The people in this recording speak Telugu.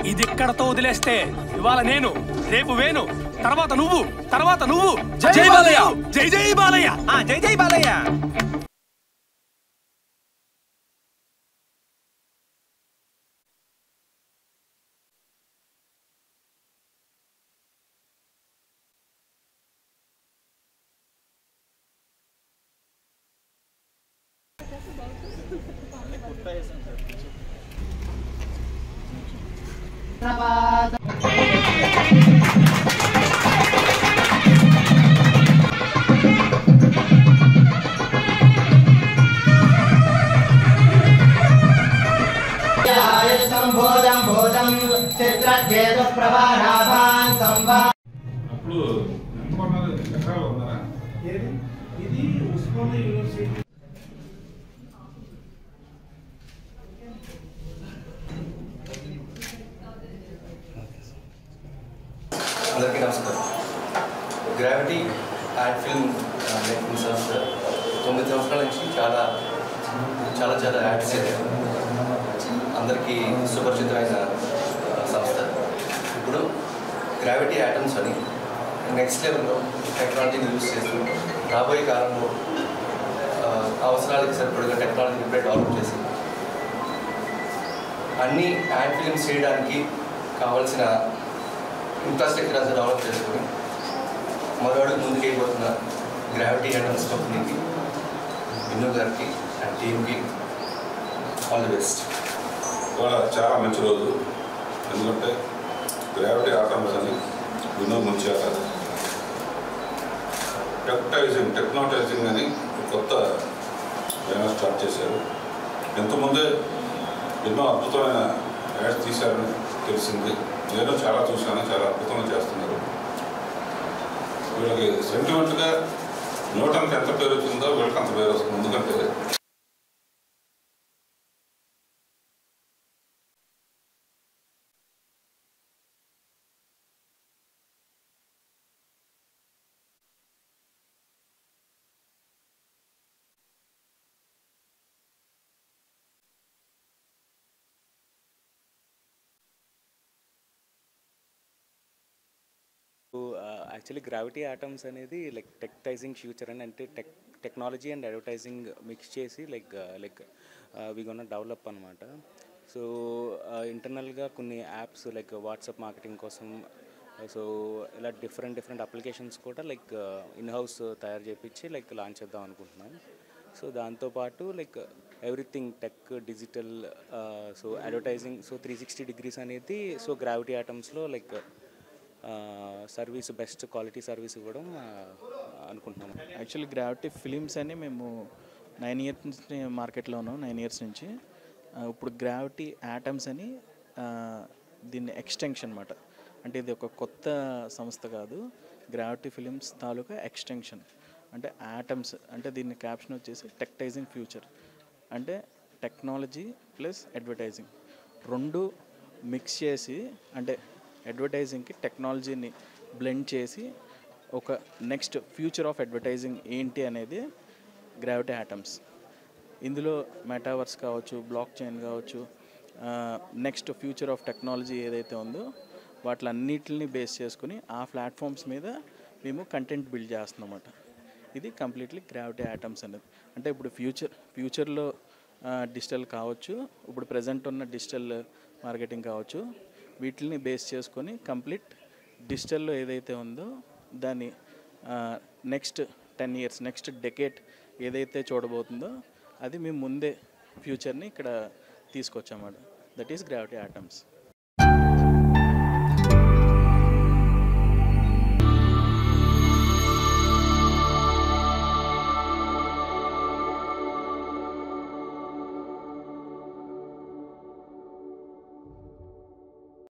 ఇది ఇక్కడతో వదిలేస్తే ఇవాళ నేను రేపు వేణు తర్వాత నువ్వు తర్వాత నువ్వు జై బాలయ్య జై జై బాలయ్య ఆ, జై జై బాలయ్య సంబోధం బోధం చిత్రచేతు ప్రభారాభాన్ సంభా అప్పుడు ఎంత కొన్నారు ఎకరాలు ఉన్నారా ఇది ఉస్మానియా యూనివర్సిటీ అందరికీ నమస్కారం గ్రావిటీ యాడ్ ఫిల్మ్ మేకింగ్ సంస్థ తొమ్మిది సంవత్సరాల నుంచి చాలా చాలా చాలా యాడ్స్ చేశారు అందరికీ సుపరిచితమైన ఆ, సంస్థ ఇప్పుడు గ్రావిటీ యాటమ్స్ అని నెక్స్ట్ లెవెల్లో టెక్నాలజీని యూజ్ చేస్తూ రాబోయే కాలంలో ఆ, అవసరాలకు సరిపడగా టెక్నాలజీని ఇప్పుడే డెవలప్ చేసి అన్ని యాడ్ ఫిల్మ్స్ చేయడానికి కావాల్సిన ఇన్ఫ్రాస్ట్రక్చర్ అంతా డెవలప్ చేసుకొని మరో అడుగు ముందుకు వెళ్ళిపోతున్న గ్రావిటీ అండ్ కంపెనీకి విను గారికి అండ్ టీమ్కి ఆల్ ది బెస్ట్ ఇవాళ చాలా మంచి రోజు ఎందుకంటే గ్రావిటీ ఆటమ్స్ అని వినోద్ ముంచారు టెక్టైజింగ్ టెక్నాటైజింగ్ అని ఒక కొత్త బ్యానర్ స్టార్ట్ చేశారు ఎంతమందే ఎన్నో అద్భుతమైన యాడ్స్ తీశారని తెలిసింది నేను చాలా చూశాను చాలా అద్భుతంగా చేస్తున్నారు వీళ్ళకి సెంటిమెంట్గా న్యూటన్కి ఎంత పేరు వచ్చిందో వీళ్ళకి అంత పేరు వస్తుంది ఎందుకంటే యాక్చువల్లీ గ్రావిటీ ఆటమ్స్ అనేది లైక్ టెక్టైజింగ్ ఫ్యూచర్ అని అంటే tech technology and advertising mix చేసి like like we gonna develop అనమాట సో ఇంటర్నల్గా కొన్ని యాప్స్ లైక్ వాట్సాప్ మార్కెటింగ్ కోసం సో ఇలా డిఫరెంట్ డిఫరెంట్ అప్లికేషన్స్ కూడా లైక్ ఇన్ హౌస్ తయారు చేపించి లైక్ లాంచ్ చేద్దాం అనుకుంటున్నాం సో దాంతోపాటు like everything tech digital so advertising so three sixty degrees అనేది సో గ్రావిటీ ఆటమ్స్లో like service best quality service ఇవ్వడం ఆ, అనుకుంటున్నాము యాక్చువల్లీ గ్రావిటీ ఫిలిమ్స్ అని మేము నైన్ ఇయర్స్ నుంచి మార్కెట్లో ఉన్నాం నైన్ ఇయర్స్ నుంచి ఆ, ఇప్పుడు గ్రావిటీ యాటమ్స్ అని ఆ, దీన్ని ఎక్స్టెన్షన్ అనమాట అంటే ఇది ఒక కొత్త సంస్థ కాదు గ్రావిటీ ఫిలిమ్స్ తాలూకా ఎక్స్టెన్షన్ అంటే యాటమ్స్ అంటే దీన్ని క్యాప్షన్ వచ్చేసి టెక్టైజింగ్ ఫ్యూచర్ అంటే టెక్నాలజీ ప్లస్ అడ్వర్టైజింగ్ రెండు మిక్స్ చేసి అంటే అడ్వర్టైజింగ్కి టెక్నాలజీని బ్లెండ్ చేసి ఒక నెక్స్ట్ ఫ్యూచర్ ఆఫ్ అడ్వర్టైజింగ్ ఏంటి అనేది గ్రావిటీ ఆటమ్స్ ఇందులో మెటావర్స్ కావచ్చు బ్లాక్ చైన్ కావచ్చు నెక్స్ట్ ఫ్యూచర్ ఆఫ్ టెక్నాలజీ ఏదైతే ఉందో వాటిలన్నిటిని బేస్ చేసుకుని ఆ ప్లాట్ఫామ్స్ మీద మేము కంటెంట్ బిల్డ్ చేస్తున్నామన్నమాట ఇది కంప్లీట్లీ గ్రావిటీ ఆటమ్స్ అనేది అంటే ఇప్పుడు ఫ్యూచర్ ఫ్యూచర్లో డిజిటల్ కావచ్చు ఇప్పుడు ప్రజెంట్ ఉన్న డిజిటల్ మార్కెటింగ్ కావచ్చు వీటిని బేస్ చేసుకొని కంప్లీట్ డిజిటల్లో ఏదైతే ఉందో దాన్ని next ten years next decade ఏదైతే చూడబోతుందో అది మేము ముందే ఫ్యూచర్ని ఇక్కడ తీసుకొచ్చామన్నమాట దట్ ఈస్ గ్రావిటీ ఆటమ్స్